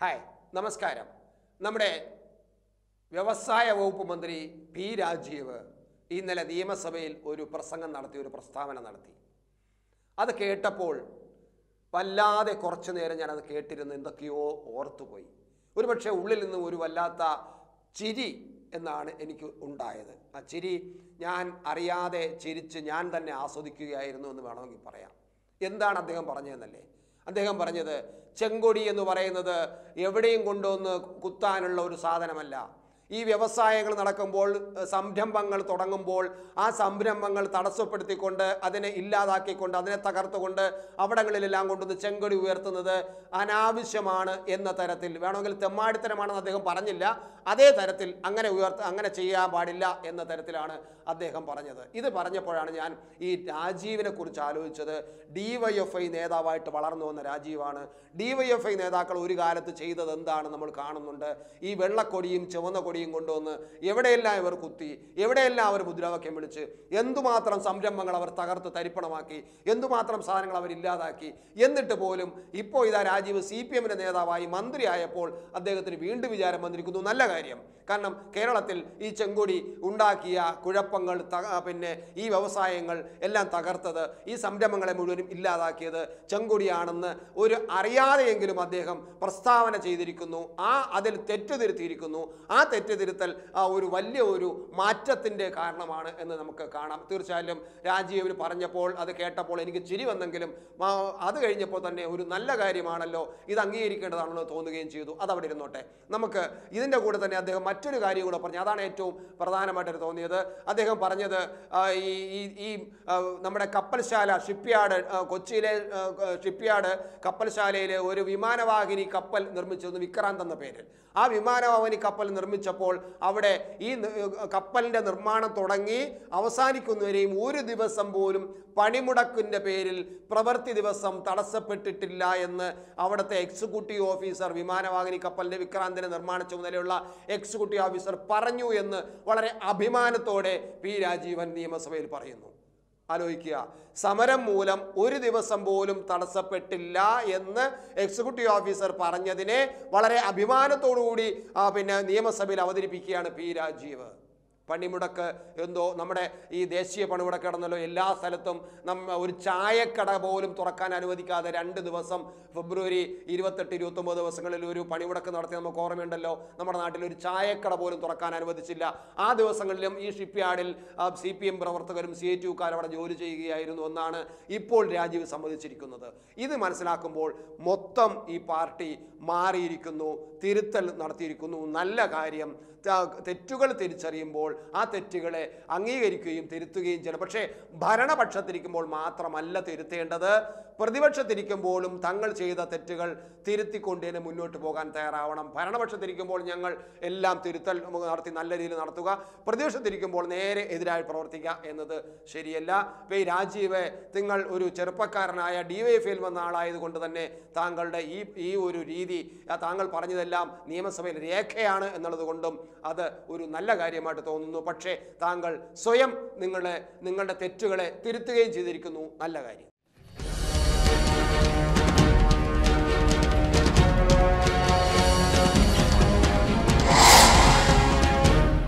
hi നമസ്കാരം നമ്മുടെ വ്യവസായ വകുപ്പ് മന്ത്രി പി രാജീവ് ഇന്നലെ നിയമസഭയിൽ ഒരു പ്രസംഗം നടത്തി ഒരു പ്രസ്താവന നടത്തി അത് കേട്ടപ്പോൾ വല്ലാതെ കുറച്ചു നേരം ഞാനത് കേട്ടിരുന്ന് എന്തൊക്കെയോ ഓർത്തുപോയി ഒരുപക്ഷെ ഉള്ളിൽ നിന്ന് ഒരു വല്ലാത്ത ചിരി എന്നാണ് എനിക്ക് ഉണ്ടായത് ആ ചിരി ഞാൻ അറിയാതെ ചിരിച്ച് ഞാൻ തന്നെ ആസ്വദിക്കുകയായിരുന്നു എന്ന് വേണമെങ്കിൽ പറയാം എന്താണ് അദ്ദേഹം പറഞ്ഞതെന്നല്ലേ അദ്ദേഹം പറഞ്ഞത് ചെങ്കൊടി എന്ന് പറയുന്നത് എവിടെയും കൊണ്ടുവന്ന് കുത്താനുള്ള ഒരു സാധനമല്ല ഈ വ്യവസായങ്ങൾ നടക്കുമ്പോൾ ഏഹ്, സംരംഭങ്ങൾ തുടങ്ങുമ്പോൾ ആ സംരംഭങ്ങൾ തടസ്സപ്പെടുത്തിക്കൊണ്ട് അതിനെ ഇല്ലാതാക്കിക്കൊണ്ട് അതിനെ തകർത്തുകൊണ്ട് അവിടങ്ങളിലെല്ലാം കൊണ്ടുവന്ന് ചെങ്കൊടി ഉയർത്തുന്നത് അനാവശ്യമാണ് എന്ന തരത്തിൽ വേണമെങ്കിൽ തെമ്മാടിത്തരമാണെന്ന് അദ്ദേഹം പറഞ്ഞില്ല അതേ തരത്തിൽ അങ്ങനെ ഉയർത്ത അങ്ങനെ ചെയ്യാൻ പാടില്ല എന്ന തരത്തിലാണ് അദ്ദേഹം പറഞ്ഞത് ഇത് പറഞ്ഞപ്പോഴാണ് ഞാൻ ഈ രാജീവിനെ കുറിച്ച് ആലോചിച്ചത് ഡി വൈ എഫ് ഐ നേതാവായിട്ട് വളർന്നു വന്ന രാജീവാണ് ഡി വൈ എഫ് ഐ നേതാക്കൾ ഒരു കാലത്ത് ചെയ്തത് എന്താണ് നമ്മൾ കാണുന്നുണ്ട് ഈ വെള്ളക്കൊടിയും ചുവന്ന കൊടിയും കൊണ്ടുവന്ന് എവിടെയെല്ലാം ഇവർ കുത്തി എവിടെയെല്ലാം അവർ മുദ്രാവാക്യം വിളിച്ച് എന്തുമാത്രം സംരംഭങ്ങൾ അവർ തകർത്ത് തരിപ്പണമാക്കി എന്തുമാത്രം സാധനങ്ങൾ അവർ ഇല്ലാതാക്കി എന്നിട്ട് പോലും ഇപ്പോൾ ഇതാ രാജീവ് സി പി എമ്മിൻ്റെ നേതാവായി മന്ത്രിയായപ്പോൾ അദ്ദേഹത്തിന് വീണ്ടും വിചാരം വന്നിരിക്കുന്നു നല്ല കാര്യം കാരണം കേരളത്തിൽ ഈ ചെങ്കൊടി ഉണ്ടാക്കിയ കുഴപ്പങ്ങൾ ത- പിന്നെ ഈ വ്യവസായങ്ങൾ എല്ലാം തകർത്തത് ഈ സംരംഭങ്ങളെ മുഴുവനും ഇല്ലാതാക്കിയത് ചെങ്കൊടിയാണെന്ന് ഒരു അറിയാതെയെങ്കിലും അദ്ദേഹം പ്രസ്താവന ചെയ്തിരിക്കുന്നു ആ അതിൽ തെറ്റുതിരുത്തിയിരിക്കുന്നു ആ തെറ്റുതിരുത്തൽ ആ ഒരു വലിയ ഒരു മാറ്റത്തിൻ്റെ കാരണമാണ് എന്ന് നമുക്ക് കാണാം തീർച്ചയായും രാജീവിന് പറഞ്ഞപ്പോൾ അത് കേട്ടപ്പോൾ എനിക്ക് ചിരി വന്നെങ്കിലും ആ, അത് കഴിഞ്ഞപ്പോൾ തന്നെ ഒരു നല്ല കാര്യമാണല്ലോ ഇത് അംഗീകരിക്കേണ്ടതാണല്ലോ തോന്നുകയും ചെയ്തു അതവിടെ ഇരുന്നോട്ടെ നമുക്ക് ഇതിൻ്റെ കൂടെ തന്നെ അദ്ദേഹം മറ്റൊരു കാര്യം കൂടെ പറഞ്ഞു അതാണ് ഏറ്റവും പ്രധാനമായിട്ട് തോന്നിയത് അദ്ദേഹം പറഞ്ഞത് ആ, ഈ ഈ- ഈ ആ, നമ്മുടെ കപ്പൽശാല ഷിപ്പ്യാർഡ് കൊച്ചിയിലെ ഷിപ്പ്യാർഡ് കപ്പൽശാലയിലെ ഒരു വിമാനവാഹിനി കപ്പൽ നിർമ്മിച്ചിരുന്നു വിക്രാന്ത് എന്ന പേരിൽ ആ വിമാനവാഹിനി കപ്പൽ നിർമ്മിച്ചപ്പോൾ അവിടെ ഈ നി- കപ്പലിൻ്റെ നിർമ്മാണം തുടങ്ങി അവസാനിക്കുന്നവരെയും ഒരു ദിവസം പോലും പണിമുടക്കിൻ്റെ പേരിൽ പ്രവൃത്തി ദിവസം തടസ്സപ്പെട്ടിട്ടില്ല എന്ന് അവിടുത്തെ എക്സിക്യൂട്ടീവ് ഓഫീസർ വിമാനവാഹിനി കപ്പലിൻ്റെ വിക്രാന്തിൻ്റെ നിർമ്മാണ ചുമതലയുള്ള എക്സിക്യൂട്ടീവ് ഓഫീസർ പറഞ്ഞു എന്ന് വളരെ അഭിമാനത്തോടെ പി രാജീവൻ നിയമസഭയിൽ പറയുന്നു ആലോചിക്കുക സമരം മൂലം ഒരു ദിവസം പോലും തടസ്സപ്പെട്ടില്ല എന്ന് എക്സിക്യൂട്ടീവ് ഓഫീസർ പറഞ്ഞതിനെ വളരെ അഭിമാനത്തോടുകൂടി ആ, പിന്നെ നിയമസഭയിൽ അവതരിപ്പിക്കുകയാണ് പി രാജീവ് പണിമുടക്ക് എന്തോ നമ്മുടെ ഈ ദേശീയ പണിമുടക്ക് നടന്നല്ലോ എല്ലാ സ്ഥലത്തും നമ്മ ഒരു ചായക്കട പോലും തുറക്കാൻ അനുവദിക്കാതെ രണ്ട് ദിവസം ഫെബ്രുവരി ഇരുപത്തെട്ട് ഇരുപത്തൊമ്പത് ദിവസങ്ങളിൽ ഒരു പണിമുടക്ക് നടത്തി നമുക്ക് ഓർമ്മയുണ്ടല്ലോ നമ്മുടെ നാട്ടിൽ ഒരു ചായക്കട പോലും തുറക്കാൻ അനുവദിച്ചില്ല ആ ദിവസങ്ങളിലും ഈ ഷിപ്പ്യാർഡിൽ സി പി എം പ്രവർത്തകരും സി ഐ ടിയുക്കാരും അവിടെ ജോലി ചെയ്യുകയായിരുന്നു എന്നാണ് ഇപ്പോൾ രാജീവ് സമ്മതിച്ചിരിക്കുന്നത് ഇത് മനസ്സിലാക്കുമ്പോൾ മൊത്തം ഈ പാർട്ടി മാറിയിരിക്കുന്നു തിരുത്തൽ നടത്തിയിരിക്കുന്നു നല്ല കാര്യം ത- തെറ്റുകൾ തിരിച്ചറിയുമ്പോൾ ആ തെറ്റുകളെ അംഗീകരിക്കുകയും തിരുത്തുകയും ചെയ്യണം പക്ഷേ ഭരണപക്ഷത്തിരിക്കുമ്പോൾ മാത്രമല്ല തിരുത്തേണ്ടത് പ്രതിപക്ഷത്തിരിക്കുമ്പോഴും തങ്ങൾ ചെയ്ത തെറ്റുകൾ തിരുത്തിക്കൊണ്ടേനെ മുന്നോട്ട് പോകാൻ തയ്യാറാവണം ഭരണപക്ഷത്തിരിക്കുമ്പോൾ ഞങ്ങൾ എല്ലാം തിരുത്തൽ നടത്തി നല്ല രീതിയിൽ നടത്തുക പ്രതിപക്ഷത്തിരിക്കുമ്പോൾ നേരെ എതിരായി പ്രവർത്തിക്കുക എന്നത് ശരിയല്ല ഇപ്പോൾ ഈ രാജീവ് നിങ്ങൾ ഒരു ചെറുപ്പക്കാരനായ ഡി വൈ എഫിൽ വന്ന ആളായതുകൊണ്ട് തന്നെ താങ്കളുടെ ഈ ഈ ഒരു രീതി ആ താങ്കൾ പറഞ്ഞതെല്ലാം നിയമസഭയിൽ രേഖയാണ് എന്നുള്ളത് കൊണ്ടും അത് ഒരു നല്ല കാര്യമായിട്ട് തോന്നുന്നു പക്ഷേ താങ്കൾ സ്വയം നിങ്ങളെ നിങ്ങളുടെ തെറ്റുകളെ തിരുത്തുകയും ചെയ്തിരിക്കുന്നു നല്ല കാര്യം